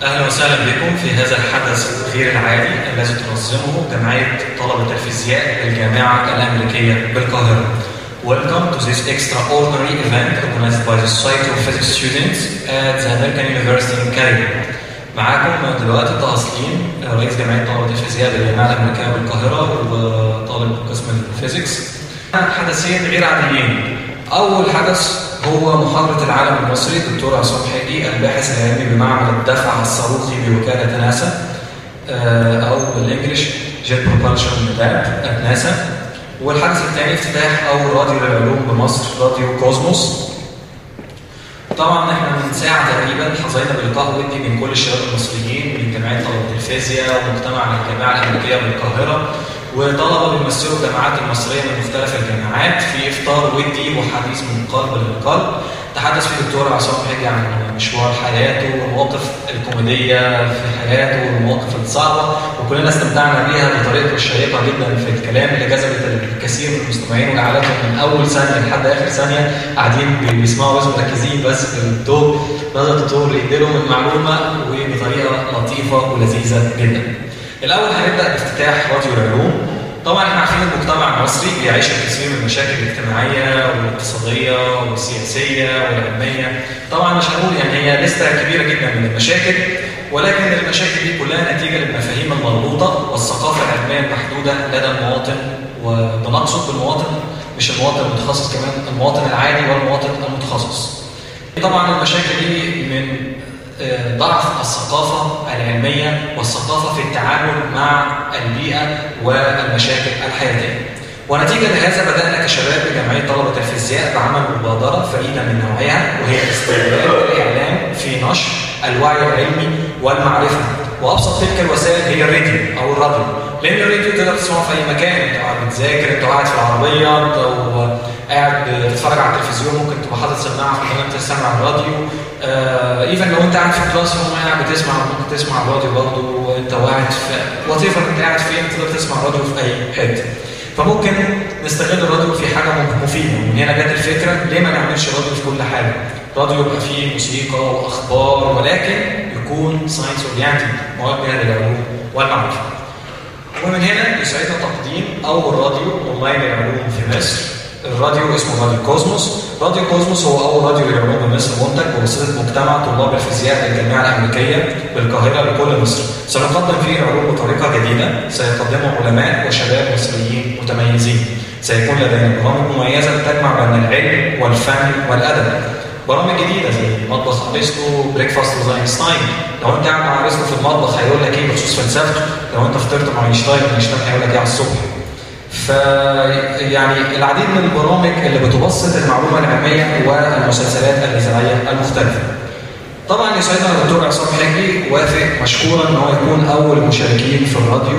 أهلا وسهلا بكم في هذا الحدث غير العادي الذي تنظمه جمعية طلبة الفيزياء بالجامعة الأمريكية بالقاهرة. Welcome to this extraordinary event organized by the Society of Physics Students at the American University in Cairo. معاكم دلوقتي طه سليم رئيس جمعية طلبة الفيزياء بالجامعة الأمريكية بالقاهرة وطالب قسم الفيزيكس. حدثين غير عاديين. أول حدث هو محاضرة العالم المصري الدكتور عصام حقي الباحث العلمي بمعمل الدفع الصاروخي بوكالة ناسا أو بالإنجلش جيت بروبالشن لاب ناسا والحدث الثاني افتتاح أول راديو للعلوم بمصر راديو كوزموس طبعا احنا من ساعة تقريبا حظينا بلقاء ودي من كل الشباب المصريين من جمعية طلبة الفيزياء ومجتمع الجامعة الأمريكية بالقاهرة وطلبة بيمثلوا الجامعات المصرية من مختلف الجامعات في إفطار ودي وحديث من قلب للقلب تحدث فيه الدكتور عصام حجي عن مشوار حياته والمواقف الكوميدية في حياته والمواقف الصعبة وكلنا استمتعنا بيها بطريقته الشيقة جدا في الكلام اللي جذبت الكثير من المستمعين وجعلتهم من أول ثانية لحد آخر ثانية قاعدين بيسمعوا بس مركزين بس في الدكتور نظر الدكتور يديلهم المعلومة وبطريقة لطيفة ولذيذة جدا. الأول هنبدأ بافتتاح راديو العلوم طبعا احنا عارفين المجتمع المصري بيعيش الكثير من المشاكل الاجتماعيه والاقتصاديه والسياسيه والعلميه طبعا مش هنقول يعني هي لسته كبيره جدا من المشاكل ولكن المشاكل دي كلها نتيجه للمفاهيم المغلوطه والثقافه العلميه المحدوده لدى المواطن وبنقصد بالمواطن مش المواطن المتخصص كمان المواطن العادي والمواطن المتخصص طبعا المشاكل دي من ضعف الثقافة العلمية والثقافة في التعامل مع البيئة والمشاكل الحياتية. ونتيجة لهذا بدأنا كشباب بجمعية طلبة الفيزياء بعمل مبادرة فريدة من نوعها وهي استغلال الإعلام في نشر الوعي العلمي والمعرفة. وأبسط تلك الوسائل هي الراديو أو الراديو. لأن الراديو تقدر تسمعه في أي مكان، أنت قاعد بتذاكر، أنت قاعد في العربية، أنت قاعد بتتفرج على التلفزيون ممكن تبقى حاطط سماعة في الكلام تسمع الراديو. ايفن لو انت قاعد في كلاس روم قاعد بتسمع ممكن تسمع الراديو برضه وانت قاعد في وات ايفر انت قاعد فين تقدر تسمع الراديو في اي حته. فممكن نستغل الراديو في حاجه مفيده ومن هنا جت الفكره ليه ما نعملش راديو في كل حاجه؟ راديو يبقى فيه موسيقى واخبار ولكن يكون ساينس اورينتد موجه للعلوم والمعرفه. ومن هنا يسعدنا تقديم اول راديو اونلاين للعلوم في مصر الراديو اسمه راديو كوزموس راديو كوزموس هو اول راديو للعلوم بمصر منتج بواسطه مجتمع طلاب الفيزياء بالجامعه الامريكيه بالقاهره لكل مصر سنقدم فيه العلوم بطريقه جديده سيقدمه علماء وشباب مصريين متميزين سيكون لدينا برامج مميزه تجمع بين العلم والفن والادب برامج جديده زي مطبخ ارسطو بريكفاست وذ اينشتاين لو انت قاعد مع ارسطو في المطبخ هيقول لك ايه بخصوص فلسفته لو انت فطرت مع اينشتاين اينشتاين هيقول لك ايه على الصبح ف يعني العديد من البرامج اللي بتبسط المعلومه العلميه والمسلسلات الاذاعيه المختلفه. طبعا يسعدنا الدكتور عصام حجي وافق مشكورا ان هو يكون اول المشاركين في الراديو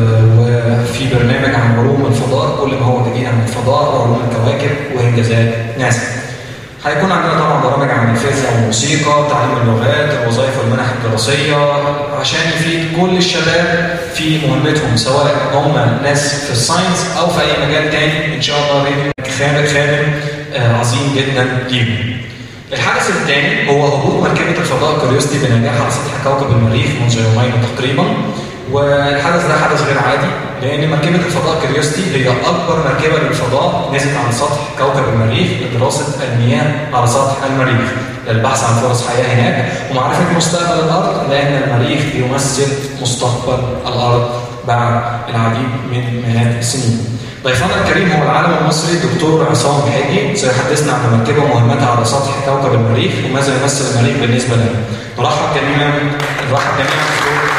وفي برنامج عن علوم الفضاء كل ما هو جديد عن الفضاء وعلوم الكواكب وانجازات ناسا. هيكون عندنا طبعا برامج عن الفيزياء والموسيقى، تعليم اللغات، الوظائف والمنح الدراسيه عشان يفيد كل الشباب في مهمتهم سواء هم ناس في الساينس او في اي مجال تاني ان شاء الله راديو خادم خادم عظيم جدا ليهم. الحدث الثاني هو هبوط مركبه الفضاء كوريوستي بنجاح على سطح كوكب المريخ منذ يومين تقريبا والحدث ده حدث غير عادي لان مركبه الفضاء كريوستي هي اكبر مركبه للفضاء نزلت على سطح كوكب المريخ لدراسه المياه على سطح المريخ للبحث عن فرص حياه هناك ومعرفه مستقبل الارض لان المريخ يمثل مستقبل الارض بعد العديد من مئات السنين. ضيفنا الكريم هو العالم المصري الدكتور عصام حاجي سيحدثنا عن مركبه ومهمتها على سطح كوكب المريخ وماذا يمثل المريخ بالنسبه لنا. نرحب جميعا نرحب جميعا بالدكتور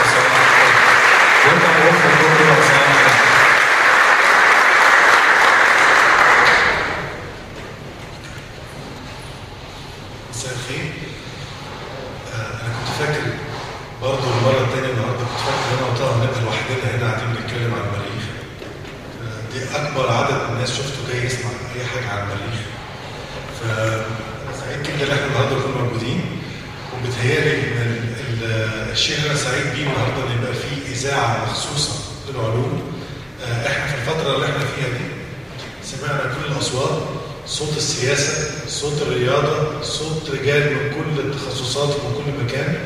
وانت موفق الدكتور عصام مساء الخير آه انا كنت فاكر برضه المره الثانيه النهارده كنت فاكر ان انا وطه هنبقى لوحدنا هنا قاعدين بنتكلم عن المريخ آه دي اكبر عدد من الناس شفته جاي يسمع اي حاجه عن المريخ ف سعيد جدا ان احنا النهارده نكون موجودين وبتهيألي ان الشيء اللي انا سعيد بيه النهارده ان يبقى في اذاعه مخصوصه للعلوم آه احنا في الفتره اللي احنا فيها دي سمعنا كل الاصوات صوت السياسة صوت الرياضة صوت رجال من كل التخصصات ومن كل مكان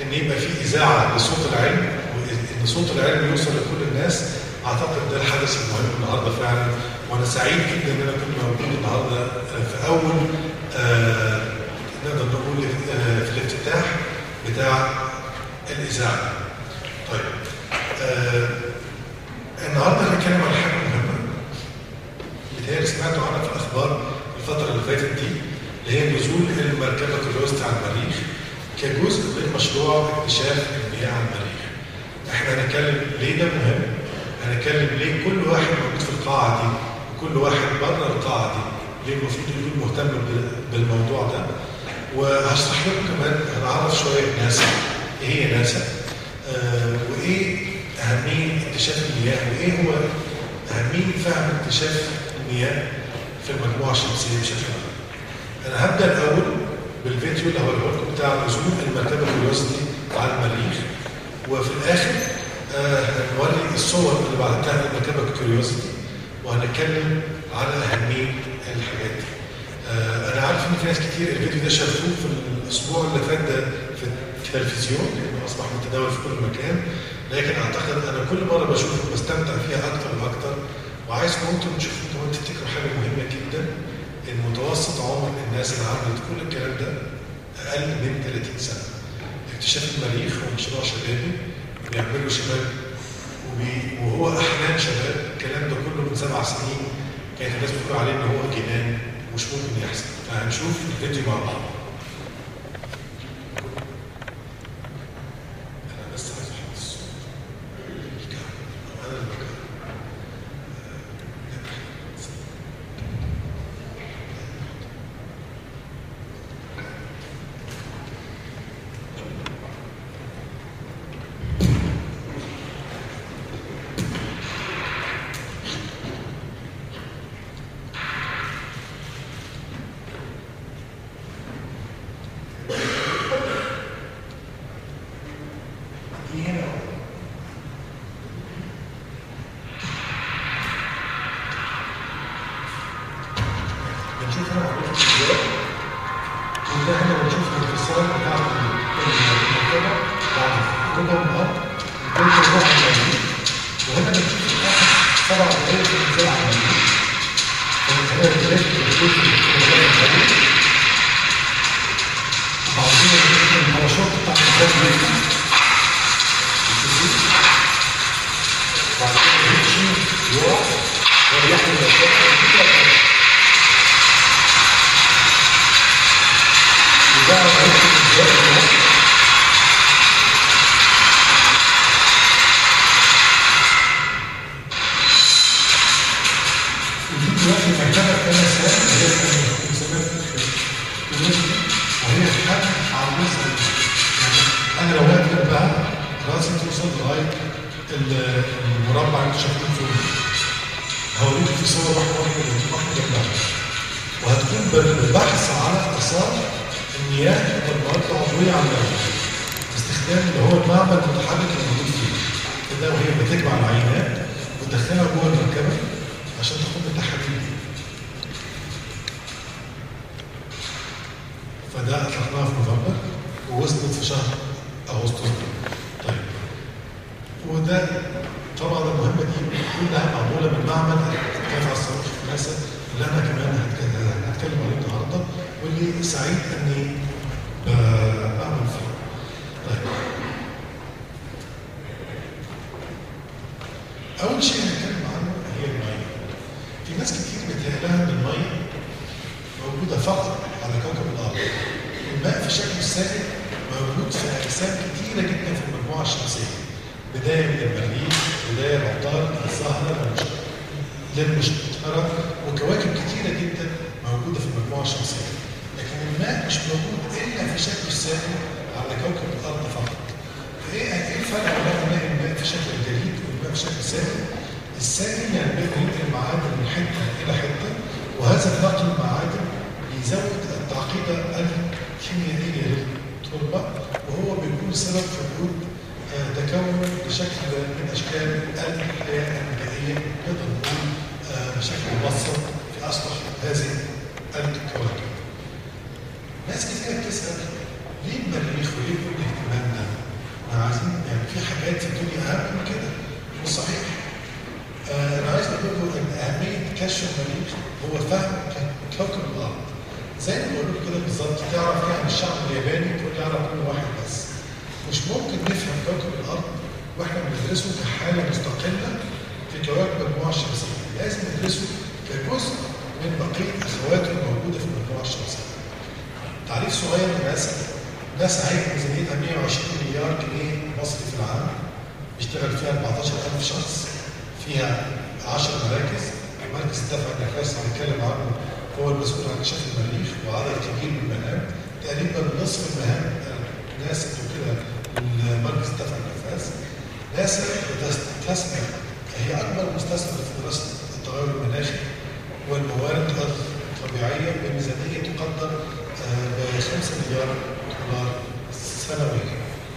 ان يبقى في اذاعه لصوت العلم وان صوت العلم يوصل لكل الناس اعتقد ده الحدث المهم النهارده فعلا وانا سعيد جدا ان انا كنت موجود النهارده في اول آه نقدر نقول آه في الافتتاح بتاع الاذاعه. طيب آه النهارده هنتكلم عن حاجه مهمه بتهيألي سمعتوا عنها في الاخبار الفتره اللي فاتت دي اللي هي نزول المركبه كيوريوستي على المريخ كجزء من مشروع اكتشاف المياه على المريخ. احنا هنتكلم ليه ده مهم؟ هنتكلم ليه كل واحد موجود في القاعه دي وكل واحد بره القاعه دي ليه المفروض يكون مهتم بالموضوع ده وهشرح لكم كمان هنعرف شويه ناسا ايه هي ناسا آه وايه اهميه اكتشاف المياه وايه هو اهميه فهم اكتشاف المياه في المجموعه الشمسيه بشكل عام. انا هبدا الاول بالفيديو اللي هوريه لكم بتاع نزول المركبه كيوريوسيتي على المريخ وفي الاخر آه هنوري الصور اللي بعتها لمركبه كيوريوسيتي وهنتكلم على اهميه الحاجات دي. آه انا عارف ان في ناس كتير الفيديو ده شافوه في الاسبوع اللي فات ده في التلفزيون لانه اصبح متداول في كل مكان لكن اعتقد انا كل مره بشوفه بستمتع فيها اكتر واكتر وعايزكم انتم تشوفوا كمان تفتكروا حاجه مهمه جدا ان متوسط عمر الناس اللي عملت كل الكلام ده اقل من 30 سنه. اكتشاف المريخ هو مشروع شبابي بيعمله شباب وهو احلام شباب الكلام ده كله من سبع سنين كانت الناس بتقول عليه ان هو جنان مش ممكن يحصل فهنشوف الفيديو مع بعض انا بس عايز احط الصوت انا اللي ناس كتير بتسال ليه المريخ وليه كل الاهتمام ده؟ اكتشف المريخ هو فهم ك- كوكب الارض زي ما بقول لكم كده بالظبط تعرف ايه عن الشعب الياباني تقول لي اعرف منه واحد بس مش ممكن نفهم كوكب الارض واحنا بندرسه كحاله مستقله في كواكب المجموعه الشمسيه لازم ندرسه كجزء من بقيه اخواته الموجوده في المجموعه الشمسيه تعريف صغير لناسا ناسا عايز ميزانيتها 120 مليار جنيه مصري في العام بيشتغل فيها 14000 شخص فيها 10 مراكز مركز الدفع النفاس اللي بنتكلم عنه هو المسؤول عن اكتشاف المريخ وعدد كبير من المهام تقريبا نصف المهام آه، ناسا وكده مركز الدفع النفاس ناسا بتستثمر هي اكبر مستثمر في دراسه التغير المناخي والموارد الطبيعيه بميزانيه تقدر ب 5 مليار دولار سنويا.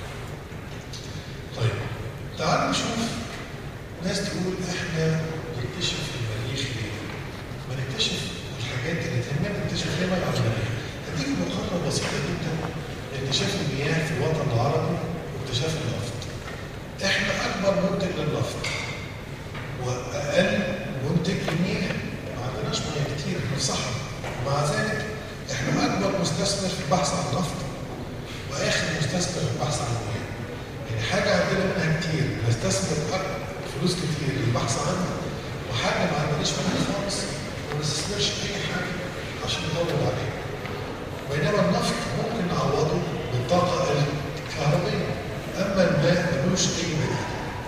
طيب تعالوا نشوف ناس تقول احنا نكتشف المريخ ليه؟ ما نكتشف الحاجات اللي تهمنا نكتشف ليه ما على المريخ. هديك مقارنه بسيطه جدا لاكتشاف المياه في الوطن العربي واكتشاف النفط. احنا اكبر منتج للنفط واقل منتج للمياه ما عندناش مياه كتير احنا في صحراء ومع ذلك احنا اكبر مستثمر في البحث عن النفط واخر مستثمر في البحث عن المياه يعني حاجه عندنا منها كتير نستثمر أك- فلوس كتير للبحث عنها وحاجه ما عندناش منها خالص وما نستثمرش اي حاجه عشان ندور عليها بينما النفط ممكن نعوضه بالطاقه الكهربائيه اما الماء ملوش اي بديل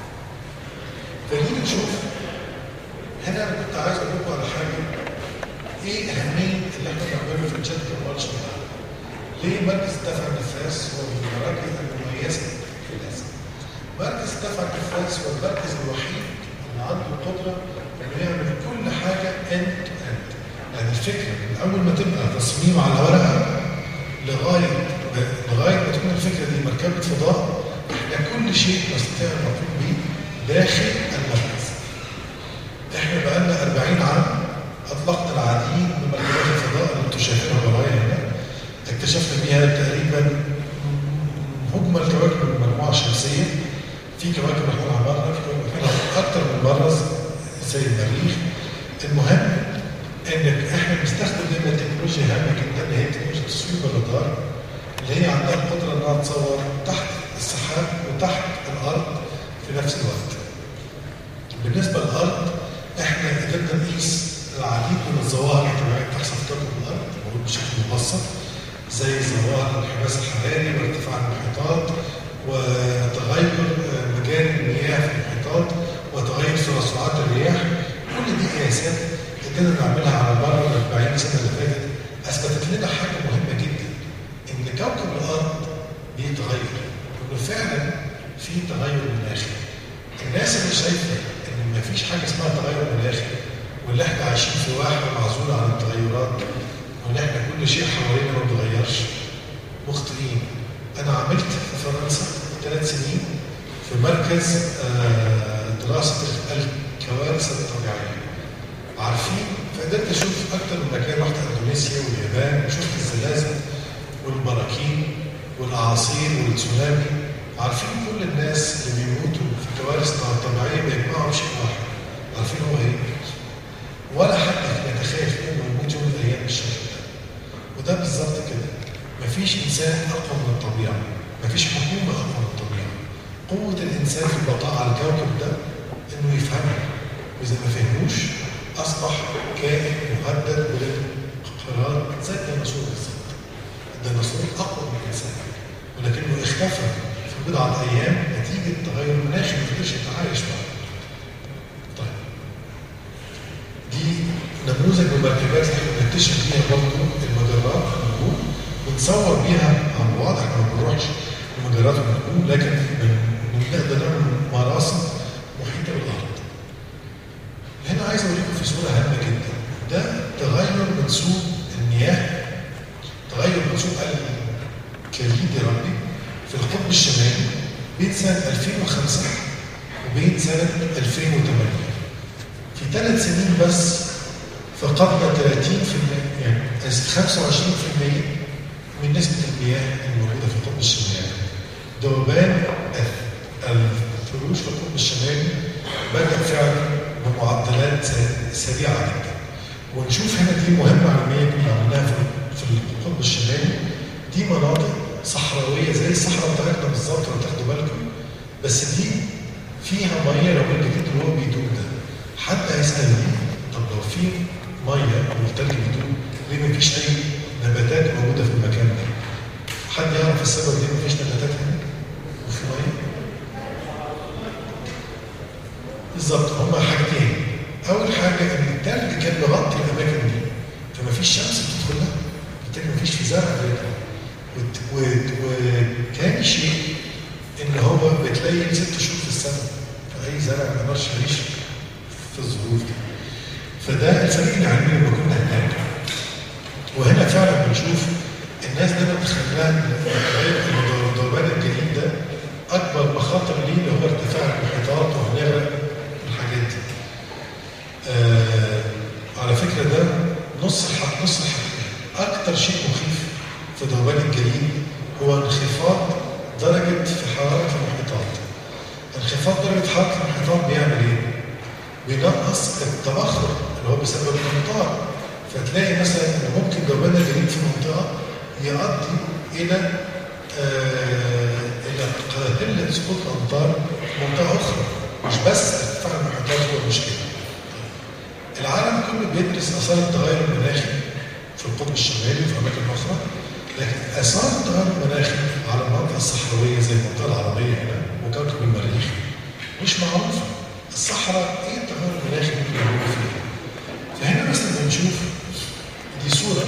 فنيجي نشوف هنا انا كنت عايز اقول لكم على حاجه ايه اهميه اللي احنا بنعمله في الجد كمالش بتاعنا؟ ليه مركز دفع النفاس هو من المراكز المميزه في الاسم؟ مركز دفع النفاس هو المركز الوحيد اللي عنده القدره انه يعمل كل حاجه اند تو اند يعني الفكره من اول ما تبقى تصميم على ورقه لغايه لغايه ما تكون الفكره دي مركبه فضاء احنا كل شيء نستطيع ان نقوم به داخل المركز. احنا بقالنا 40 عام اطلقنا العديد من مركبات الفضاء اللي انتم شايفينها ورايا هنا اكتشفنا بيها تقريبا مجمل كواكب المجموعه الشمسيه في كواكب احنا عمرنا في كواكب احنا اكتر من مره زي المريخ المهم انك احنا بنستخدم دايما تكنولوجيا هامه جدا اللي هي تكنولوجيا تصوير الرادار اللي هي عندها القدره انها تصور تحت السحاب وتحت الارض في نفس الوقت. بالنسبه للارض احنا قدرنا نقيس العديد من الظواهر الطبيعيه بتحصل في كوكب الارض موجود بشكل مبسط زي ظواهر الانحباس الحراري وارتفاع المحيطات وتغير آه، مجال المياه في المحيطات وتغير سرعات الرياح كل دي قياسات قدرنا نعملها على مر ال 40 سنه اللي فاتت اثبتت لنا حاجه مهمه جدا ان كوكب الارض بيتغير وانه فعلا في تغير مناخي الناس اللي شايفه ان مفيش حاجه اسمها تغير مناخي واللي احنا عايشين في واحه معزوله عن التغيرات وان احنا كل شيء حوالينا ما بيتغيرش مخطئين انا عملت في فرنسا ثلاث سنين في مركز آه، دراسه الكوارث الطبيعيه عارفين فقدرت اشوف اكتر من مكان رحت اندونيسيا واليابان وشفت الزلازل والبراكين والاعاصير والتسونامي عارفين كل الناس اللي بيموتوا في كوارث طبيعيه بيجمعوا شيء واحد عارفين هو ايه؟ ولا حد كان يتخيل انه يموت يوم من الايام بالشكل ده وده بالظبط كده مفيش انسان اقوى من الطبيعه مفيش حكومه اقوى من الطبيعه قوه الانسان في البقاء على الكوكب ده انه يفهمها واذا ما فهموش اصبح كائن مهدد بالانقراض زي الديناصور بالظبط الديناصور اقوى من الانسان ولكنه اختفى في بضعه ايام نتيجه تغير مناخي ما قدرش يتعايش معه طيب دي نموذج من المركبات اللي احنا بنكتشف بيها برضه المجرات النجوم ونصور بيها عن بعد احنا ما بنروحش المجرات والنجوم لكن بن- بنقدر نعمل مراسم محيطه بالارض. هنا عايز اوريكم في صوره هامه جدا ده تغير منسوب المياه تغير منسوب الكليد يا ربي في القطب الشمالي بين سنه 2005 وبين سنه 2008 في ثلاث سنين بس فقدنا 30% يعني 25% من نسبة المياه الموجودة في القطب الشمالي. ذوبان الثلوج في القطب الشمالي بدأ فعلا بمعدلات س- سريعة جدا. ونشوف هنا دي مهمه علميه كنا عملناها في في القطب الشمالي دي مناطق صحراويه زي الصحراء بتاعتنا بالظبط لو تاخدوا بالكم بس دي فيها ميه لو الجديد اللي هو بيدوب ده حد هيسالني طب لو في ميه والتلج بيدوب ليه مفيش اي نباتات موجوده في المكان ده؟ حد يعرف السبب ليه مفيش نباتات هنا؟ وفي ميه؟ بالظبط هما حاجتين اول حاجه ان التلج كان مغطي الاماكن دي فما فيش شمس بتدخل لها بالتالي ما فيش في زرع بيطلع وت- و- وتاني شيء ان هو بتلاقي ست شهور في السنه فاي زرع ما يقدرش يعيش في الظروف دي فده الفريق العلمي لما كنا هناك وهنا فعلا بنشوف الناس دايما تخيلها ان الذوبان الجليد ده اكبر مخاطر ليه اللي هو ارتفاع المحيطات وهنغرق الحاجات دي. آه على فكره ده نص الحق نص الحقيقه اكتر شيء مخيف في ذوبان الجليد هو انخفاض درجه في حراره المحيطات. انخفاض درجه حراره المحيطات بيعمل ايه؟ بينقص التبخر اللي هو بسبب الامطار فتلاقي مثلا ان ممكن ذوبان الجليد في منطقه يؤدي الى آه الى قله سقوط الامطار في منطقه اخرى مش بس ارتفاع المحيطات هو المشكله. العالم كله بيدرس اثار التغير المناخي في القطب الشمالي وفي اماكن اخرى لكن اثار التغير المناخي على المنطقه الصحراويه زي المنطقه العربيه هنا وكوكب المريخ مش معروفه. الصحراء ايه التغير المناخي اللي ممكن يعملوا فيها؟ فهنا مثلا بنشوف دي صوره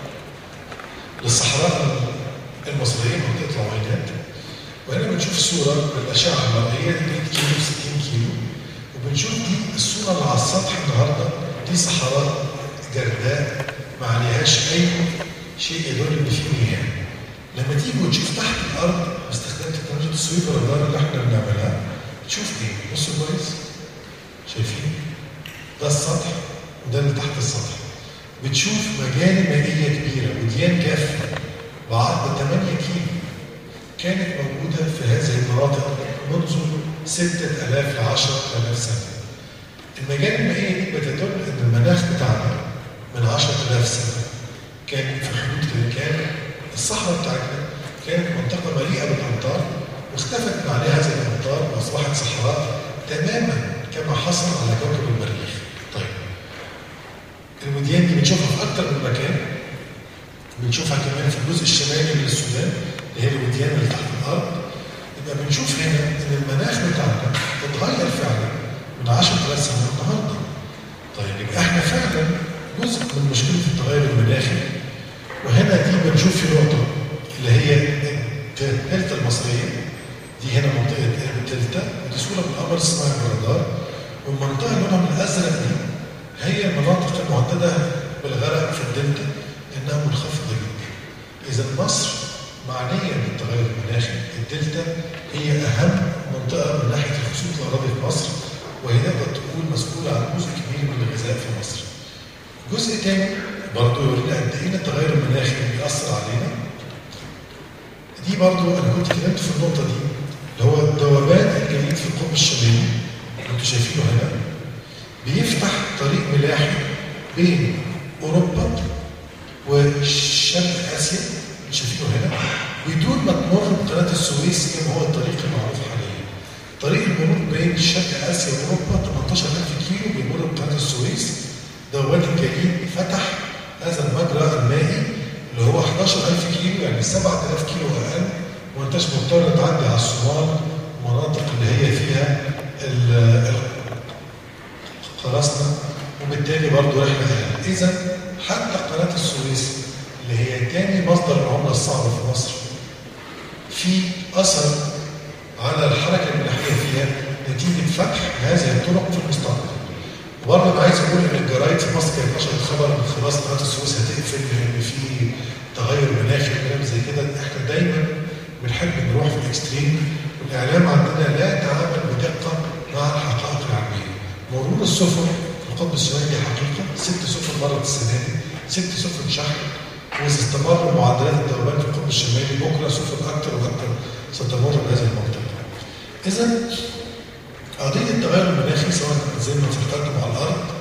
للصحراء المصريه منطقه العوينات وهنا بنشوف صوره بالاشعه المرئيه 100 كيلو 60 كيلو وبنشوف دي الصوره اللي على السطح النهارده دي صحراء جرداء ما عليهاش اي شيء يدل ان في مياه لما تيجي وتشوف تحت الارض باستخدام تكنولوجيا السويب الرادار اللي احنا بنعملها تشوف ايه؟ بصوا كويس شايفين؟ ده السطح وده اللي تحت السطح بتشوف مجاري مائية كبيرة وديان كافة بعرض 8 كيلو كانت موجودة في هذه المناطق منذ 6000 ل 10000 سنة. المجاري المائية دي بتدل أن المناخ بتاعنا من 10000 سنة كان في حدود كان الصحراء بتاعتنا كانت منطقة مليئة بالأمطار واختفت من عليها هذه الأمطار وأصبحت صحراء تماما كما حصل على كوكب المريخ. طيب الوديان دي بنشوفها في أكثر من مكان بنشوفها كمان في الجزء الشمالي من السودان اللي هي الوديان اللي تحت الأرض يبقى بنشوف هنا إن المناخ بتاعنا اتغير فعلا من 10000 سنة النهارده. طيب يبقى احنا فعلا جزء من مشكلة التغير المناخي وهنا دي بنشوف في نقطة اللي هي الدلتا المصرية دي هنا منطقة الدلتا ودي صورة من القمر الصناعي بالرادار والمنطقة اللي لونها من الأزرق دي هي المناطق المهددة بالغرق في الدلتا إنها منخفضة جدا. إذا مصر معنية بالتغير المناخي الدلتا هي أهم منطقة من ناحية الخصوص الأراضي في مصر وهي تقدر تكون مسؤولة عن جزء كبير من الغذاء في مصر. جزء تاني برضه يورينا قد ايه التغير المناخي بيأثر علينا. دي برضه انا كنت اتكلمت في النقطة دي اللي هو الذوبان الجليد في القطب الشمالي انتوا شايفينه هنا بيفتح طريق ملاحي بين اوروبا وشرق اسيا شايفينه هنا بدون ما تمر بقناة السويس كما هو الطريق المعروف حاليا. طريق المرور بين شرق اسيا واوروبا 18000 كيلو بيمر بقناة السويس ذوبان الجليد فتح هذا المجرى المائي اللي هو 11000 كيلو يعني 7000 كيلو اقل وانت مش مضطر تعدي على الصومال المناطق اللي هي فيها قراصنة وبالتالي برضه رحلة اقل. اذا حتى قناة السويس اللي هي تاني مصدر العملة الصعبة في مصر في أثر على الحركة الملاحية فيها نتيجة فتح هذه الطرق في المستقبل. وبرضه انا عايز اقول ان الجرايد في مصر كانت نشرت خبر ان خلاص قناه السويس هتقفل لان في تغير مناخي وكلام زي كده احنا دايما بنحب نروح في الاكستريم والاعلام عندنا لا يتعامل بدقه مع الحقائق العلميه. مرور السفن في القطب الشمالي دي حقيقه ست سفن مرت السنه دي ست سفن شحن واذا استمر معدلات الذوبان في القطب الشمالي بكره سفن اكثر واكثر ستمر بهذه المنطقه. اذا قضية التغير المناخي سواء زي ما فكرتم على الأرض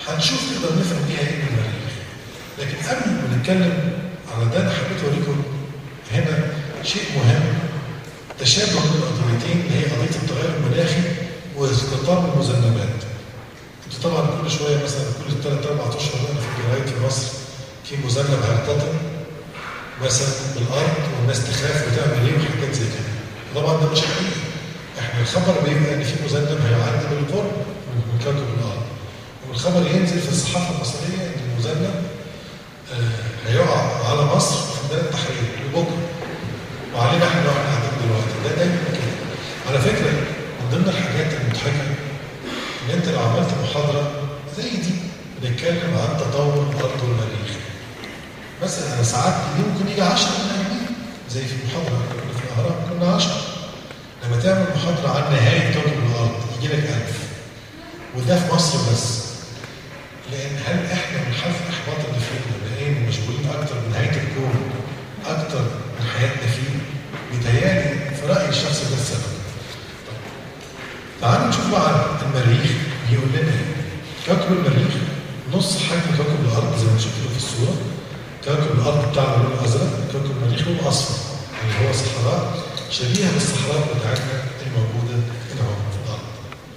هنشوف نقدر نفهم بيها ايه من المريخ لكن قبل ما نتكلم على ده انا حبيت اوريكم هنا شيء مهم تشابه بين القضيتين اللي هي قضيه التغير المناخي واستقطاب المذنبات. انتوا طبعا كل شويه مثلا كل ثلاث اربع اشهر هنا في الجرايد في مصر في مذنب هيرتطم مثلا بالارض والناس تخاف وتعمل ايه وحاجات زي كده. طبعا ده مش حقيقي. احنا الخبر بيبقى ان في مذنب هيعدي بالقرب من كوكب الارض. والخبر ينزل في الصحافه المصريه ان المذنب آه هيقع على مصر في ميدان التحرير لبكره. وعلينا احنا واحنا قاعدين دلوقتي ده دايما كده. على فكره من ضمن الحاجات المضحكه ان انت لو عملت محاضره زي دي بنتكلم عن تطور الارض والمريخ. مثلا انا ساعات ممكن يجي 10 من زي في المحاضره كنا في الاهرام كنا 10 لما تعمل محاضره عن نهايه كوكب الارض يجي لك 1000 وده في مصر بس لان هل احنا من حالة الاحباط اللي فينا بقينا مشغولين اكتر بنهايه الكون اكتر من حياتنا فيه بيتهيألي في رايي الشخصي ده السبب. تعالوا نشوف بقى المريخ بيقول لنا ايه. كوكب المريخ نص حجم كوكب الارض زي ما شفتوا في الصوره. كوكب الارض بتاعنا لونه ازرق، كوكب المريخ لونه اصفر. يعني هو صحراء شبيهه بالصحراء بتاعتنا الموجوده هنا هو في الارض.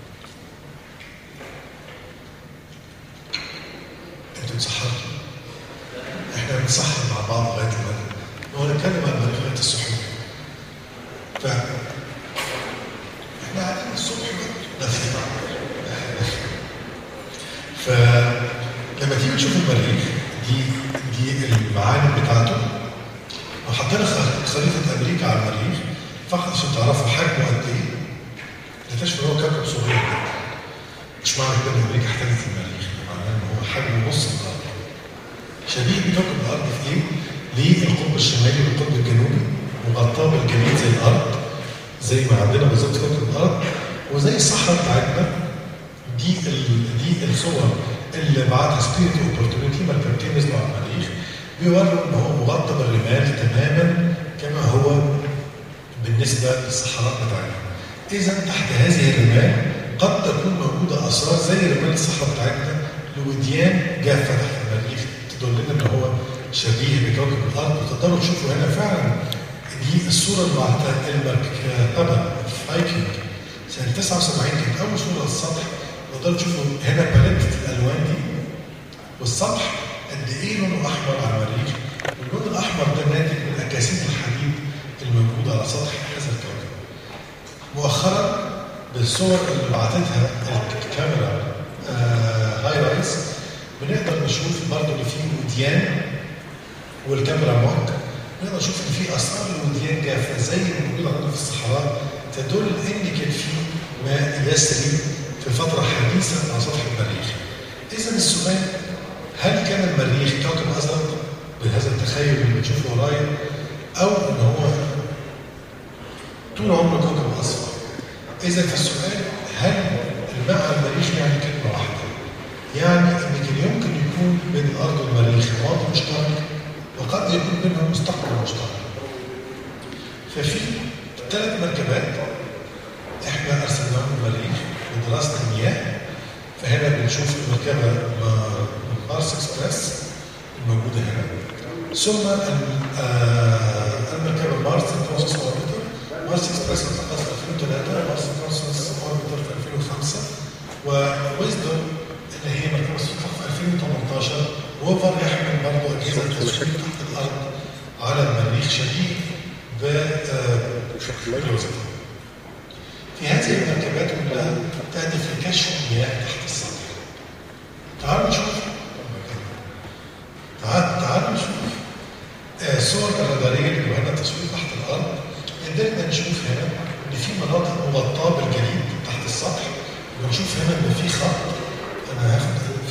انتوا اتسحرتوا. احنا بنسحر مع بعض لغايه المغرب. هو نتكلم عن المريخ لغايه السحور. ف احنا قاعدين الصبح بس فلما تيجي تشوف المريخ دي دي المعالم بتاعته لو حطينا خريطه امريكا على المريخ فقط عشان تعرفوا حجمه قد ايه نكتشف ان هو كوكب صغير جدا مش معنى كده ان امريكا احتلت المريخ معناه ان هو حجمه نص الارض شبيه بكوكب الارض في ايه؟ ليه القطب الشمالي والقطب الجنوبي مغطاه بالجليد زي الارض زي ما عندنا بالظبط كوكب الارض وزي الصحراء بتاعتنا دي ال... دي الصور اللي بعتها سبيريت اوبورتونيتي مركبتين نزلوا على المريخ بيوروا ان هو مغطى بالرمال تماما كما هو بالنسبه للصحراء بتاعتنا. اذا تحت هذه الرمال قد تكون موجوده اثار زي رمال الصحراء بتاعتنا لوديان جافه تحت المريخ تدلنا ان هو شبيه بكوكب الارض وتقدروا تشوفوا هنا فعلا دي الصوره اللي بعتها المركبه فايكنج سنه 79 كانت اول صوره للسطح تقدروا تشوفوا هنا باليتة الالوان دي والسطح قد ايه لونه احمر على المريخ واللون الاحمر ده ناتج من اكاسيد الحديد الموجوده على سطح هذا الكوكب. مؤخرا بالصور اللي بعتتها الكاميرا آه هاي رايز بنقدر نشوف برضه ان في وديان والكاميرا موك نقدر نشوف ان في اثار الوديان جافه زي اللي موجوده عندنا في الصحراء تدل ان كان في ماء يسري في فتره حديثه على سطح المريخ. اذا السؤال هل كان المريخ كوكب ازرق بهذا التخيل اللي بنشوفه ورايا او ان هو طول عمره كوكب اصفر؟ اذا في السؤال هل الماء على المريخ يعني كلمه واحده؟ يعني ان كان يمكن يكون بين الارض والمريخ ماضي مشترك وقد يكون بينهم مستقبل مشترك. ففي ثلاث مركبات احنا ارسلناهم المريخ لدراسه المياه فهنا بنشوف المركبه مارس اكسبريس الموجوده هنا ثم المركبه مارس كونسس اوربيتر مارس اكسبريس انطلقت في 2003 مارس كونسس اوربيتر في 2005 وويزدوم اللي هي مركبه استطلاق في 2018 ووفر يحمل برضه اجهزه تصوير تحت الارض على المريخ شبيه ب في هذه المركبات كلها تهدف لكشف المياه تحت السطح. تعالوا نشوف تعال تعالوا نشوف آه الصور الراداريه اللي جوانا تصوير تحت الارض قدرنا نشوف هنا ان في مناطق مغطاه بالجليد تحت السطح ونشوف هنا ان في خط انا هاخد في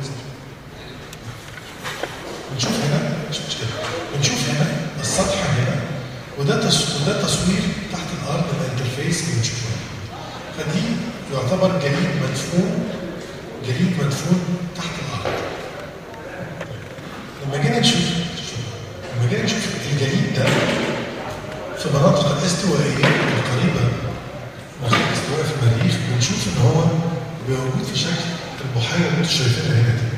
بنشوف هنا مش مشكله بنشوف هنا السطح هنا وده وده تصوير تحت الارض الانترفيس اللي بنشوفه فدي يعتبر جليد مدفون جليد مدفون تحت الارض لما جينا نشوف لما جينا نشوف الجليد ده في مناطق الاستوائيه القريبه من خط الاستواء في المريخ بنشوف ان هو موجود في شكل البحيره اللي انتم شايفينها هنا دي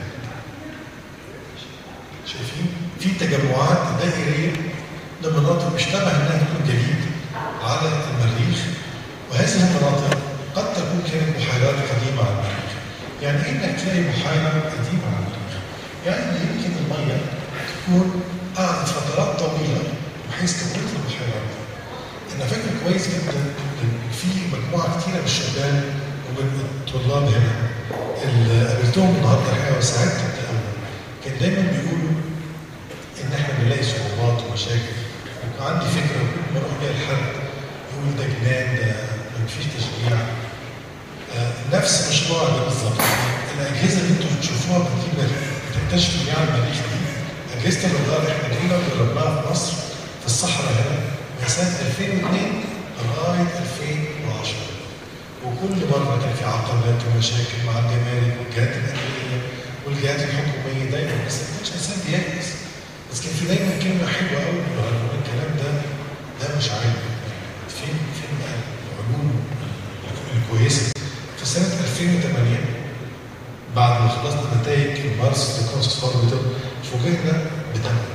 شايفين في تجمعات دائريه لمناطق مشتبه انها تكون جليد على المريخ وهذه المناطق قد تكون كانت بحيرات قديمه على المريخ يعني ايه انك تلاقي بحيره قديمه على المريخ يعني يمكن الميه تكون قعدت فترات طويله بحيث كونت البحيرات دي انا فاكر كويس جدا ان في مجموعه كثيره من الشباب ومن الطلاب هنا اللي قابلتهم النهارده الحقيقه وساعدت قوي كان دايما بيقولوا ان احنا بنلاقي صعوبات ومشاكل وكان عندي فكره كل ما اروح بيها لحد يقول ده جنان ده ما فيش تشجيع آه نفس مشروع ده بالظبط الاجهزه اللي انتم بتشوفوها بتجيب بتكتشفوا بيها المريخ دي اجهزه الرادار احنا جينا وجربناها في مصر في الصحراء هنا من سنه 2002 لغايه 2010 وكل مره كان في عقبات ومشاكل مع الجمارك والجهات الامنيه والجهات الحكوميه دايما بس ما كانش انسان بييأس بس كان في دايما كلمه حلوه قوي الكلام ده ده مش عادي فين فين بقى العلوم الكويسه في سنه 2008 بعد ما خلصنا نتائج المارس ديكونس فوربيتال فوجئنا بتمام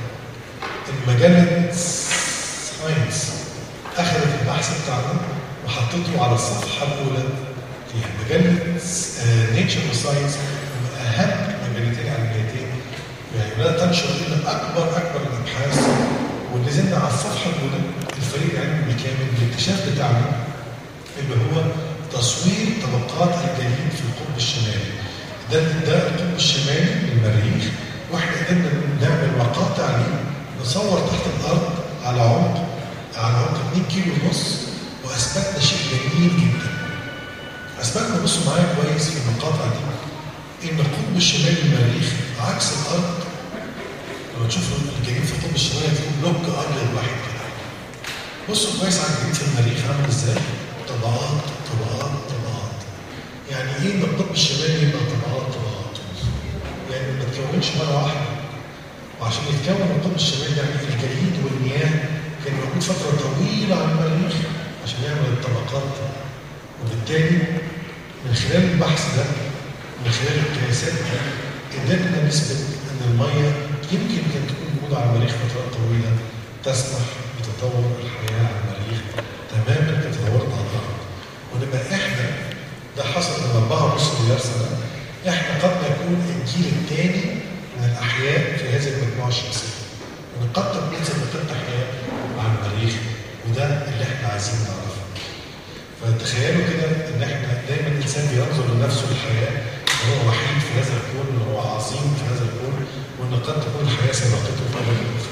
المجله ساينس اخذت البحث بتاعنا وحطته على الصفحه الاولى فيها مجله نيتشر وساينس من اهم مجلتين علميتين يعني لا تنشر الا اكبر اكبر الابحاث ونزلنا على الصفحه الاولى الفريق العلمي بالكامل بالاكتشاف بتاعنا اللي هو تصوير طبقات الجليد في القطب الشمالي ده ده القطب الشمالي للمريخ واحنا قدرنا نعمل مقاطع ليه نصور تحت الارض على عمق على عمق 2 كيلو ونص واثبتنا شيء جميل جدا. اثبتنا بصوا معايا كويس في المقاطع دي ان القطب الشمالي للمريخ عكس الارض لما تشوفوا الجليد في القطب الشمالي هتلاقوا بلوك ابيض واحد كده. بصوا كويس على الجليد في المريخ عامل ازاي؟ طبقات طبقات طبقات. يعني ايه ان القطب الشمالي يبقى طبقات طبقات؟ يعني ما تكونش مره واحده. وعشان يتكون القطب الشمالي يعني الجليد والمياه كان موجود فتره طويله على المريخ عشان يعمل الطبقات وبالتالي من خلال البحث ده من خلال القياسات دي قدرنا نثبت ان الميه يمكن كانت تكون موجوده على المريخ فترات طويله تسمح بتطور الحياه على المريخ تماما كتطورت على الارض ونبقى احنا ده حصل من 4.5 مليار سنه احنا قد نكون الجيل الثاني من الاحياء في هذه المجموعه الشمسيه ونقد تكون نقد احياء على المريخ وده اللي احنا عايزين نعرفه فتخيلوا كده ان احنا دايما الانسان بينظر لنفسه الحياه ان هو وحيد في هذا الكون ان هو عظيم في هذا الكون وان قد تكون الحياه سبقته في امر اخر.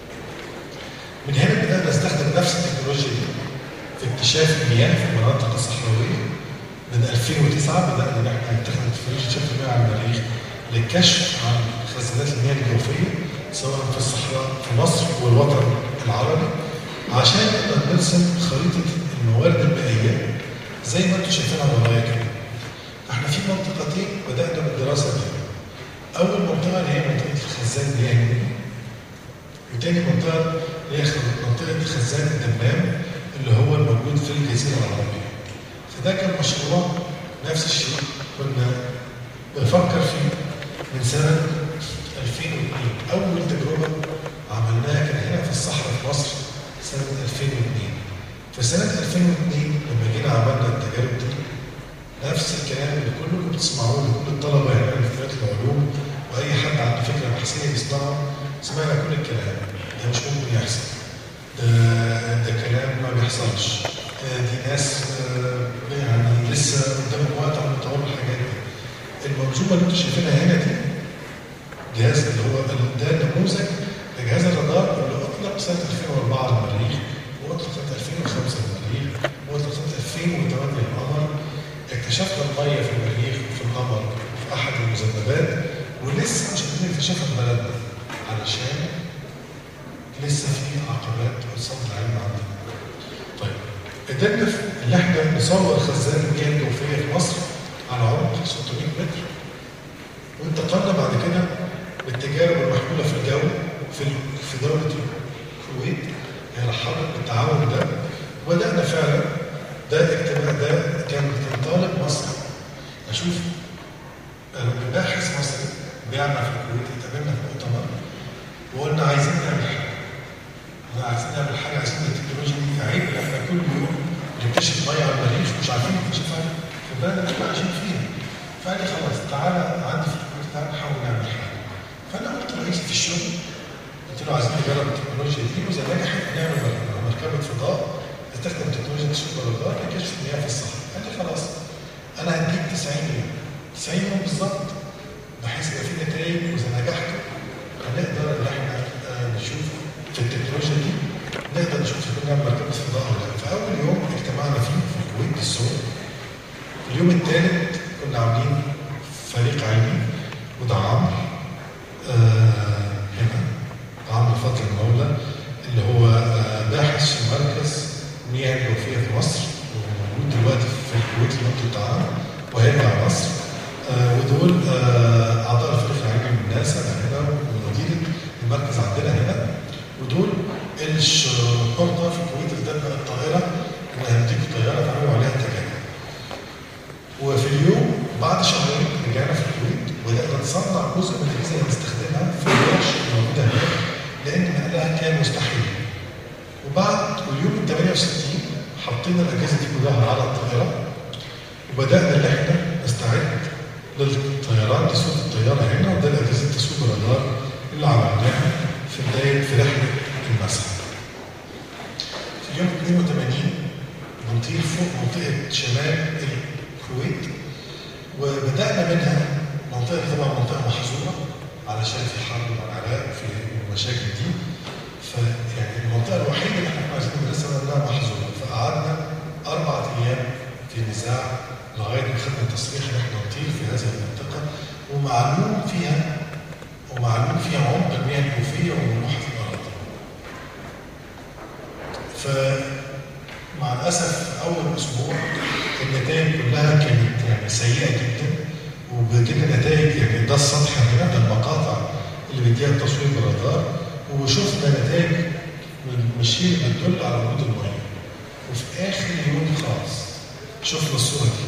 من هنا بدانا نستخدم نفس التكنولوجيا دي في اكتشاف المياه في المناطق الصحراويه من 2009 بدانا ان احنا نستخدم تكنولوجيا اكتشاف المياه على المريخ للكشف عن خزانات المياه الجوفيه سواء في الصحراء في مصر والوطن العربي عشان نقدر نرسم خريطه الموارد المائيه زي ما انتم شايفينها ورايا كده. احنا في منطقتين بدانا بالدراسه دي. اول منطقه اللي هي منطقه الخزان المياه وتاني منطقه اللي هي منطقه خزان الدمام اللي هو الموجود في الجزيره العربيه. فده كان مشروع نفس الشيء كنا بنفكر فيه من سنه 2002 اول تجربه عملناها كان هنا في الصحراء في مصر سنه 2002 في سنه 2002 لما جينا عملنا التجارب دي نفس الكلام اللي كلكم بتسمعوه لكل الطلبه هنا في كليه العلوم واي حد عنده فكره بحثيه بيسمعه سمعنا كل الكلام ده مش ممكن يحصل ده ده كلام ما بيحصلش دي ناس يعني لسه قدامهم وقت عم يطوروا الحاجات دي المنظومه اللي انتم شايفينها هنا دي جهاز اللي هو ده نموذج لجهاز الرادار اللي اطلق سنه 2004 على المريخ واطلق سنه 2005 على المريخ واطلق سنه 2008 القمر اكتشفنا الميه في المريخ وفي القمر في احد المذنبات ولسه مش قادرين نكتشفها في بلدنا علشان لسه في عقبات قصاد العلم عندنا. طيب قدرنا ان احنا نصور خزان المياه الجوفيه في مصر على عمق 600 متر وانتقلنا بعد كده بالتجارب المحموله في الجو في في دوله الكويت هي رحبت بالتعاون ده وبدانا فعلا ده اجتماع ده كان كان طالب مصر اشوف عارفين نكتشفها في البلد اللي احنا عايشين فيها فقال لي خلاص تعالى عندي في الكويت تعالى نحاول نعمل حاجه فانا قلت لرئيسي في الشغل قلت له عايزين نجرب التكنولوجيا دي واذا نجحت نعمل مركبه فضاء تستخدم تكنولوجيا السوبر رادار لكشف المياه في الصحراء قال لي خلاص انا هديك 90 يوم 90 يوم بالظبط بحيث يبقى في نتائج واذا نجحت هنقدر ان احنا آه، نشوف في التكنولوجيا دي نقدر نشوف اذا كنا نعمل مركبه فضاء ولا لا فاول يوم اجتمعنا فيه في الكويت السوق اليوم الثالث كنا عاملين فريق علمي وده عمرو آه هنا عمرو فضل المولى اللي هو آه باحث في مركز مياه الجوفيه في مصر وموجود دلوقتي في الكويت المنطقه بتاعها وهيرجع مصر آه ودول آه اعضاء الفريق العلمي من ناسا هنا ومديره المركز عندنا هنا ودول الشرطه في الكويت ادتنا الطائره ان هنديكوا طياره تعملوا عليها تجارب وفي اليوم بعد شهرين رجعنا في الكويت وبدأنا نصنع جزء من الأجهزة اللي بنستخدمها في الورش الموجودة هناك لأن نقلها كان مستحيل. وبعد واليوم ال 68 حطينا الأجهزة دي كلها على الطائرة وبدأنا إن إحنا نستعد للطيران دي صورة الطيارة هنا وده الأجهزة تسويق الرادار اللي عملناها في بداية في رحلة المسح. في يوم 82 بنطير فوق منطقة شمال الكويت وبدأنا منها منطقة طبعا منطقة محظورة علشان في حرب مع العراق في المشاكل دي فيعني المنطقة الوحيدة اللي احنا كنا عايزين ندرسها انها محظورة فقعدنا أربع أيام في نزاع لغاية ما خدنا تصريح ان احنا نطير في هذه المنطقة ومعلوم فيها ومعلوم فيها عمق المياه الجوفية وملوحة الأرض. فمع الأسف أول أسبوع النتائج كلها كانت يعني سيئة جدا وبتجينا نتائج يعني ده السطح هنا ده المقاطع اللي بيديها التصوير بالرادار وشفنا نتائج مش هي بتدل على وجود الميه وفي اخر يوم خالص شفنا الصوره دي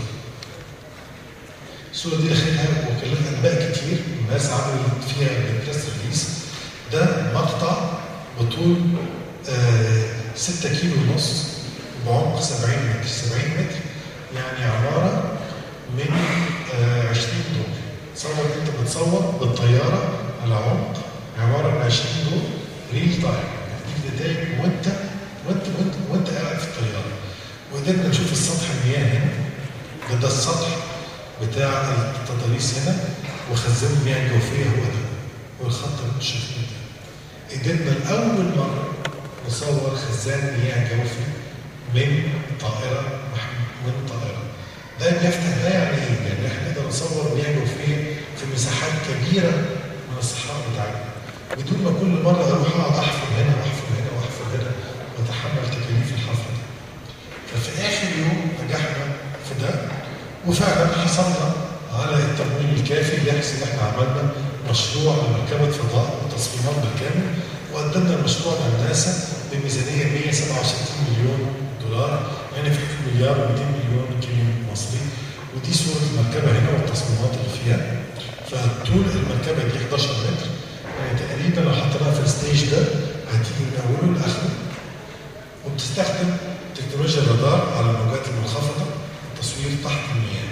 الصوره دي اخدها وكلمنا انباء كتير الناس عملت فيها بالبريس ريليس ده مقطع بطول آه 6 كيلو ونص بعمق 70 متر 70 متر يعني عباره من آه 20 دور تصور انت بتصور بالطياره على عمق عباره من 20 دور ريل تايم تديك نتائج وانت وانت وانت وانت قاعد في الطياره وقدرنا نشوف السطح المياه هنا ده, ده السطح بتاع التضاريس هنا وخزان المياه الجوفيه هو ده والخط اللي مش شايفينه ده قدرنا لاول مره نصور خزان مياه جوفي من طائره من طائره ده بيفتح ده يعني ايه؟ يعني احنا نقدر نصور مياه جوفيه في مساحات كبيره من الصحراء بتاعتنا بدون ما كل مره اروح اقعد احفر هنا واحفر هنا واحفر هنا واتحمل تكاليف الحفر ده. ففي اخر يوم نجحنا في ده وفعلا حصلنا على التمويل الكافي بحيث ان احنا عملنا مشروع لمركبه فضاء وتصميمات بالكامل وقدمنا المشروع للناسا بميزانيه 167 مليون دولار يعني في مليار و200 مليون جنيه مصري ودي صوره المركبه هنا والتصميمات اللي فيها فطول المركبه دي 11 متر يعني تقريبا لو حطيناها في الستيج ده هتيجي من اوله لاخره وبتستخدم تكنولوجيا الرادار على الموجات المنخفضه التصوير تحت المياه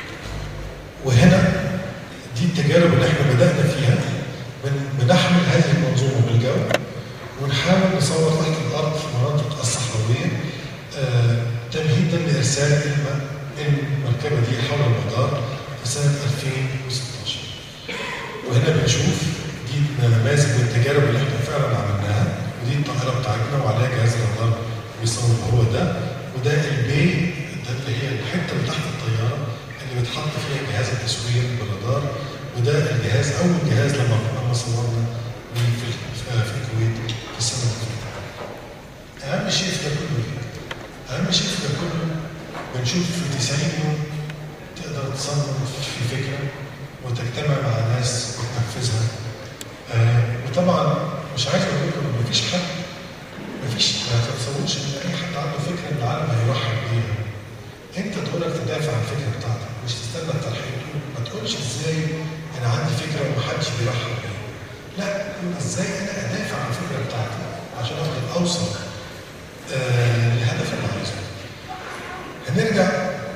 وهنا دي التجارب اللي احنا بدانا فيها بنحمل هذه المنظومه بالجو ونحاول نصور تحت الارض في المناطق الصحراويه آه تمهيدا لارسال المركبه دي حول المدار في سنه 2016 وهنا بنشوف دي نماذج من التجارب اللي احنا فعلا عملناها ودي الطائره بتاعتنا وعليها جهاز الرادار بيصور هو ده وده البي ده اللي هي الحته اللي تحت الطياره اللي بتحط فيها جهاز التصوير بالرادار وده الجهاز اول جهاز لما لما صورنا في في الكويت في السنه اللي فاتت. اهم شيء في ده كله ايه؟ اهم شيء في ده كله بنشوف في 90 يوم تقدر تصنف في فكره وتجتمع مع ناس وتنفذها. آه وطبعا مش عايز اقول لكم ان مفيش حد مفيش ما تتصوروش ان اي حد عنده فكره ان العالم هيرحب بيها. انت دورك تدافع عن الفكره بتاعتك مش تستنى الترحيب ما تقولش ازاي انا عندي فكره ومحدش بيرحب بيها. لا قول ازاي انا ادافع عن الفكره بتاعتي عشان افضل اوصل آه للهدف اللي عايزه. هنرجع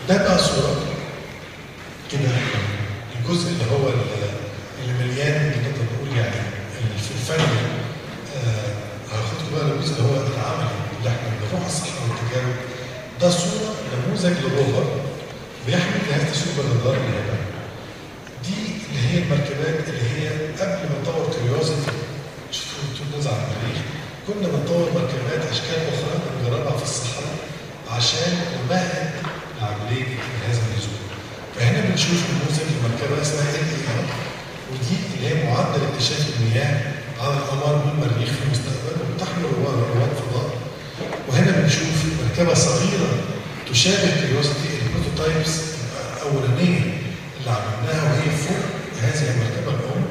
ده بقى صوره كده الجزء اللي هو اللي مليان نقدر نقول يعني في الفن آه، هاخدكم بقى للجزء اللي هو العملي اللي احنا بنروح الصحراء والتجارب ده صوره نموذج لروفر بيحمل جهاز تشوف الرادار اللي هنا دي اللي هي المركبات اللي هي قبل ما نطور كيوريوزيتي شوفوا انتوا نزع على المريخ كنا بنطور مركبات اشكال اخرى بنجربها في الصحراء عشان نمهد لعمليه هذا النزول فهنا بنشوف نموذج لمركبه اسمها ال اي ودي اللي هي معدل اكتشاف المياه على القمر والمريخ في المستقبل وبتحمل رواد رواد فضاء وهنا بنشوف مركبه صغيره تشابه كيوريوزيتي البروتوتايبس الاولانيه اللي عملناها وهي فوق هذه المركبه الام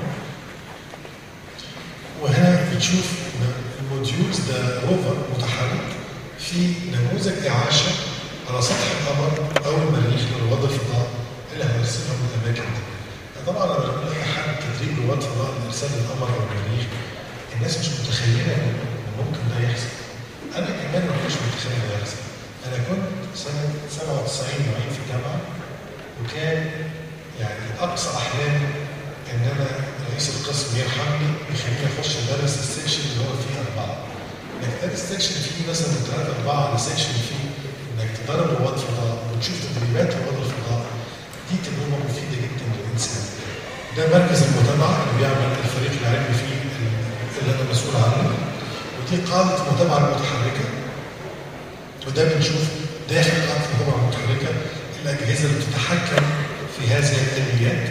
وهنا بتشوف الموديولز ده روفر متحرك في نموذج اعاشه على سطح القمر او المريخ لرواد الفضاء اللي هنرسلها من الاماكن دي. طبعا لما بنقول اي حد تدريب رواد فضاء لارسال القمر او المريخ الناس مش متخيله ان ممكن ده يحصل. انا كمان ما كنتش متخيل ده يحصل. انا كنت سنه 97 معين في الجامعه وكان يعني اقصى احلامي ان انا رئيس القسم يرحمني يخليني اخش ادرس السكشن اللي هو فيه اربعه. انك تدرس سكشن فيه مثلا من ثلاثه اربعه لسكشن فيه انك تدرب رواد فضاء وتشوف تدريبات رواد الفضاء دي تجربه مفيده جدا للانسان. ده مركز المتابعه اللي بيعمل الفريق العلمي فيه اللي انا مسؤول عنه ودي قاعده المتابعه المتحركه وده بنشوف داخل قاعده المتابعه المتحركه الاجهزه اللي بتتحكم في هذه الاليات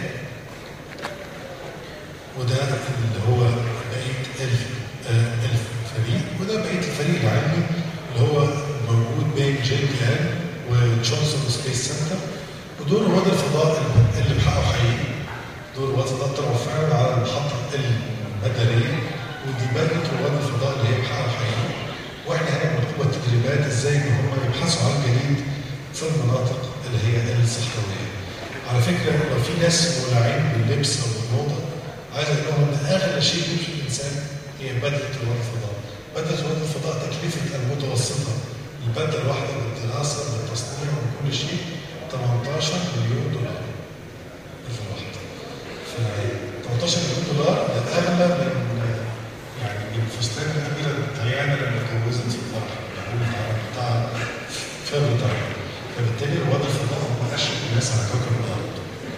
وده اللي هو بقيه الفريق وده بقيه الفريق العلمي اللي هو موجود بين جي بي ال وجونسون سبيس سنتر ودول رواد الفضاء اللي بحققوا حقيقي دول رواد الفضاء طلعوا فعلا على المحطه المداريه ودي بدله رواد الفضاء اللي هي بحققوا حقيقي واحنا هنا بنقوم التدريبات ازاي ان هم يبحثوا عن جديد في المناطق اللي هي الصحراويه. على فكره لو في ناس مولعين باللبس او بالموضه عايز اقول لهم ان اغلى شيء يمشي الانسان هي بدله رواد الفضاء. بدله رواد الفضاء تكلفه المتوسطه البدله الواحده بالدراسه بالتصنيع وكل شيء 18 مليون دولار. بدله واحده. ف 18 مليون دولار ده اغلى من يعني الفستان الاميره ديانا لما اتجوزت في الفرح بتاع في بريطانيا. فبالتالي رواد الفضاء هم اشهر الناس على كوكب الارض.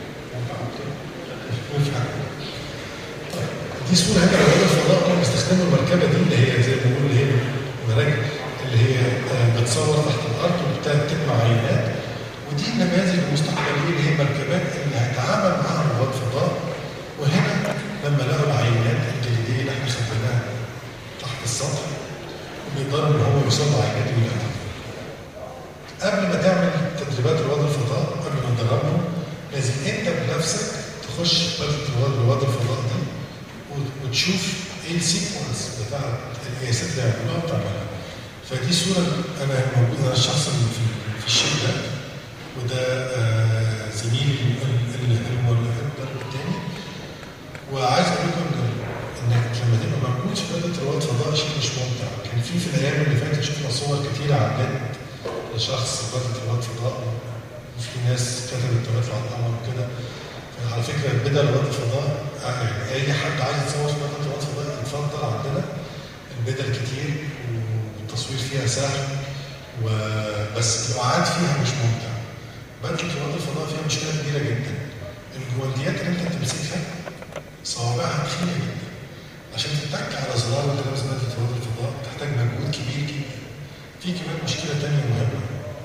طيب دي صوره هنا رواد الفضاء هم بيستخدموا المركبه دي اللي هي زي ما بنقول اللي هي المراكب اللي هي بتصور تحت الارض وبتجمع عينات ودي النماذج المستقبليه اللي هي المركبات اللي هيتعامل معها رواد فضاء وهنا لما لقوا العينات الجليديه اللي احنا خدناها تحت السطح وبيقدروا ان هم يوصلوا عينات ويلاقوها. قبل ما تعمل تدريبات رواد الفضاء قبل ما تدربهم لازم انت بنفسك تخش بدله رواد رواد الفضاء دي وتشوف ايه السيكونس بتاع القياسات اللي هيعملوها وتعملها. فدي صوره انا موجود انا الشخص اللي في, في الشيء ده وده آه زميلي المدرب الثاني وعايز اقول لكم انك لما تبقى موجود في بدله رواد فضاء شيء مش ممتع كان في في الايام اللي فاتت شفنا صور كتيره على النت لشخص بدله رواد فضاء وفي ناس كتبت تطلع على القمر وكده على فكره بدل رواد الفضاء يعني اي حد عايز يتصور في بدله رواد فضاء يتفضل عندنا البدل كتير والتصوير فيها سهل وبس القعاد فيها مش ممتع بدله رواد الفضاء فيها مشكله كبيره جدا الجوالديات اللي انت بتمسكها صوابعها تخينه جدا عشان تتك على زرار وانت لابس بدله رواد الفضاء تحتاج مجهود كبير جدا في كمان مشكله ثانيه مهمه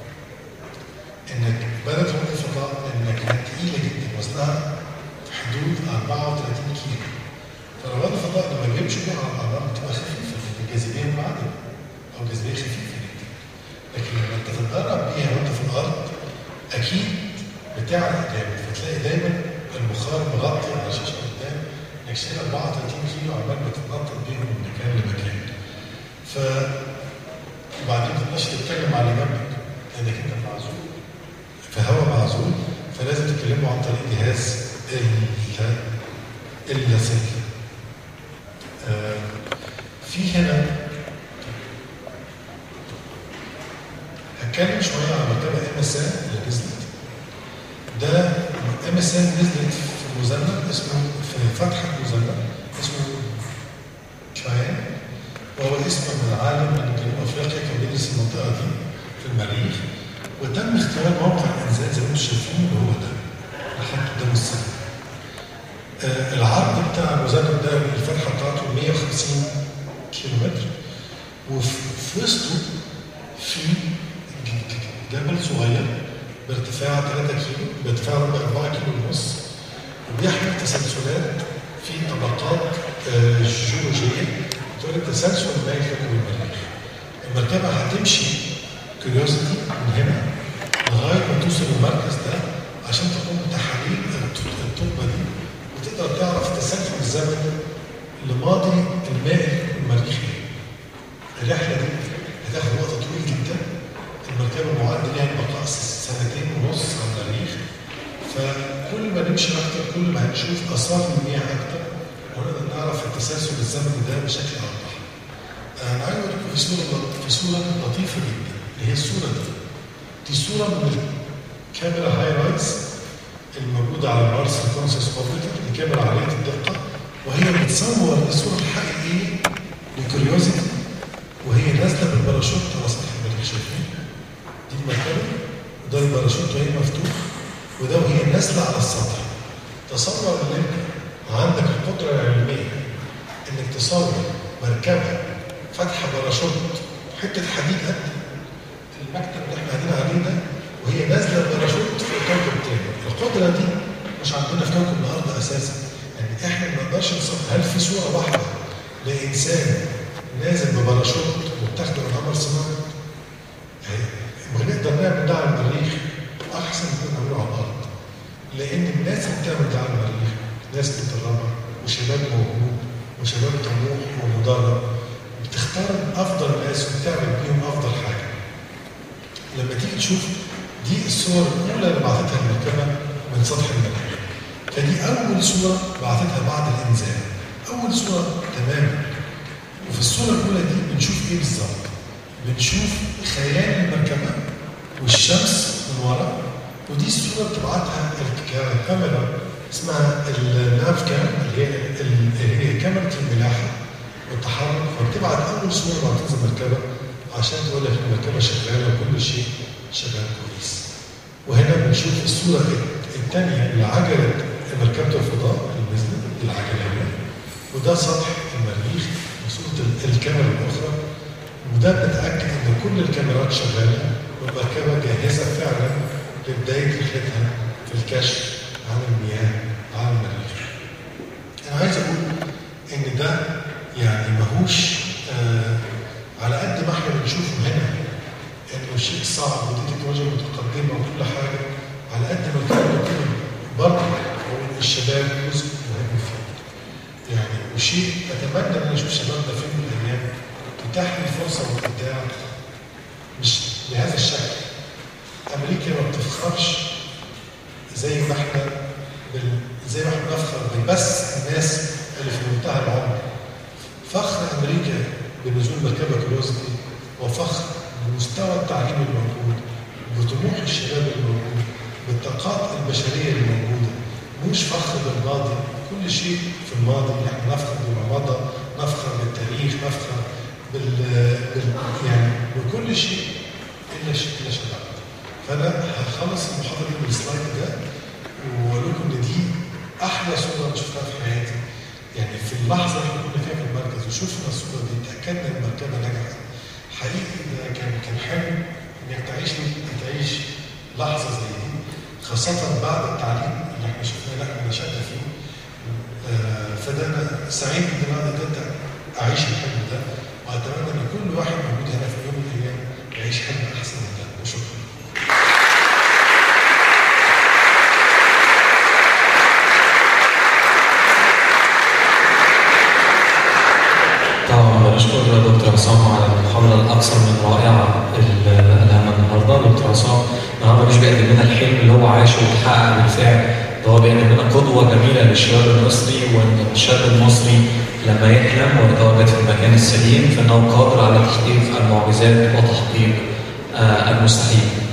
انك بدله رواد الفضاء انك تقيله جدا وزنها في حدود 34 كيلو فرواد الفضاء لما بيمشوا بيها على الارض بتبقى خفيفه في الجاذبيه المعدنيه او جاذبيه خفيفه جدا لكن لما انت تتدرب بيها وانت في الارض اكيد بتعرق جامد فتلاقي دايما البخار مغطي على الشاشه قدام انك شايل 34 كيلو عمال بتتنطط بيهم من مكان لمكان. ف وبعدين ما تقدرش تتكلم على جنبك لانك انت معزول في هواء معزول فلازم تتكلموا عن طريق جهاز اللاسلكي. آه في هنا هتكلم شويه عن مرتبه ام اس اللي نزلت ده ام اس ان نزلت في مذنب اسمه في فتحه مذنب اسمه كاين وهو اسم من العالم من جنوب افريقيا كان بيدرس المنطقه دي في المريخ وتم اختيار موقع الانزال زي ما انتم شايفين اللي هو ده لحد قدام السنه. آه العرض بتاع المذنب ده الفتحه بتاعته 150 كيلو متر وفي وسطه في جبل صغير بارتفاع 3 كيلو بارتفاع 4 كيلو ونص وبيحمل تسلسلات في طبقات آه جيولوجيه تقول التسلسل ما يكون المريخ. المركبه هتمشي كيوريوزيتي من هنا لغايه ما توصل المركز ده عشان تقوم بتحاليل التربه دي وتقدر تعرف التسلسل الزمني لماضي الماء المريخي. الرحله دي هتاخد وقت طويل جدا المركبه معد ليها البقاء سنتين ونص على المريخ فكل ما نمشي اكتر كل ما هنشوف اثار المياه اكتر ونقدر نعرف التسلسل الزمني ده بشكل اوضح. انا عايز اوريكم في صوره في صوره لطيفه جدا اللي هي الصوره دي. دي صوره من الكاميرا هاي رايز الموجوده على مارس كونسس اوربيتر دي كاميرا عاليه الدقه وهي بتصور الصوره الحقيقيه لكيوريوزيتي وهي نازله بالباراشوت على سطح المريخ شايفين؟ دي المركبه وده الباراشوت وهي مفتوح وده وهي نازله على السطح. تصور ان انت عندك القدره العلميه انك تصور مركبه فاتحه باراشوت حته حديد قد المكتب اللي احنا قاعدين عليه ده وهي نازله باراشوت في كوكب تاني القدره دي مش عندنا في كوكب الارض اساسا يعني احنا ما نقدرش نصور هل في صوره واحده لانسان نازل بباراشوت وبتاخده من قمر صناعي يعني بنقدر نعمل ده على المريخ احسن من نعمله على الارض لان الناس اللي بتعمل ده على المريخ ناس متدربه وشباب موهوب وشباب طموح ومدرب بتختار افضل ناس وبتعمل بيهم افضل حاجه لما تيجي تشوف دي الصور الاولى اللي بعثتها المركبه من سطح المريخ فدي اول صوره بعثتها بعد الانزال اول صوره تماما وفي الصوره الاولى دي بنشوف ايه بالظبط بنشوف خيال المركبه والشمس من ورا ودي الصوره بتبعتها الكاميرا اسمها الناف كام اللي هي اللي هي كاميرا الملاحه والتحرك فبتبعت اول صوره بعد تنزل المركبه عشان تقول لك المركبه شغاله وكل شيء شغال كويس. وهنا بنشوف الصوره الثانيه لعجله مركبه الفضاء اللي نزلت العجليه وده سطح المريخ بصوره الكاميرا الاخرى وده بتاكد ان كل الكاميرات شغاله والمركبه جاهزه فعلا لبدايه رحلتها في الكشف عن المياه على المريخ. انا عايز اقول ان ده يعني ماهوش آه على قد ما احنا بنشوفه هنا انه شيء صعب ودي تكنولوجيا متقدمه وكل حاجه على قد ما كان يكون برضه الشباب جزء مهم فيه. يعني وشيء اتمنى ان انا اشوف شبابنا في يوم من الايام تتاح لي الفرصه والابداع مش بهذا الشكل. امريكا ما بتفخرش زي ما احنا بال... زي ما احنا بنفخر بس الناس اللي في منتهى العمر. فخر امريكا بنزول مركبه كروزتي وفخر بمستوى التعليم الموجود بطموح الشباب الموجود بالطاقات البشريه اللي موجوده مش فخر بالماضي كل شيء في الماضي احنا نفخر بما مضى نفخر بالتاريخ نفخر بال, بال... يعني بكل شيء الا شيء الا شباب فانا هخلص المحاضره دي بالسلايد ده واقول لكم ان دي احلى صوره انا شفتها في حياتي يعني في اللحظه اللي كنا فيها في المركز وشفنا الصوره دي تاكدنا ان المركبه نجحت حقيقي ده كان كان حلم انك تعيش تعيش لحظه زي دي خاصه بعد التعليم اللي احنا شفناه اللي احنا نشأنا فيه آه فده انا سعيد ان انا قدرت اعيش الحلم ده واتمنى ان كل واحد موجود هنا في يوم من الايام يعيش حلم احسن من ده وشكرا طبعا بشكر دكتور عصام على المحاضره الاكثر من رائعه اللي قالها النهارده دكتور عصام النهارده مش بيقدم لنا الحلم اللي هو عاشه واتحقق بالفعل ده هو بيقدم لنا قدوه جميله للشباب المصري وان الشاب المصري لما يحلم ويتواجد في المكان السليم فانه قادر على تحقيق المعجزات وتحقيق آه المستحيل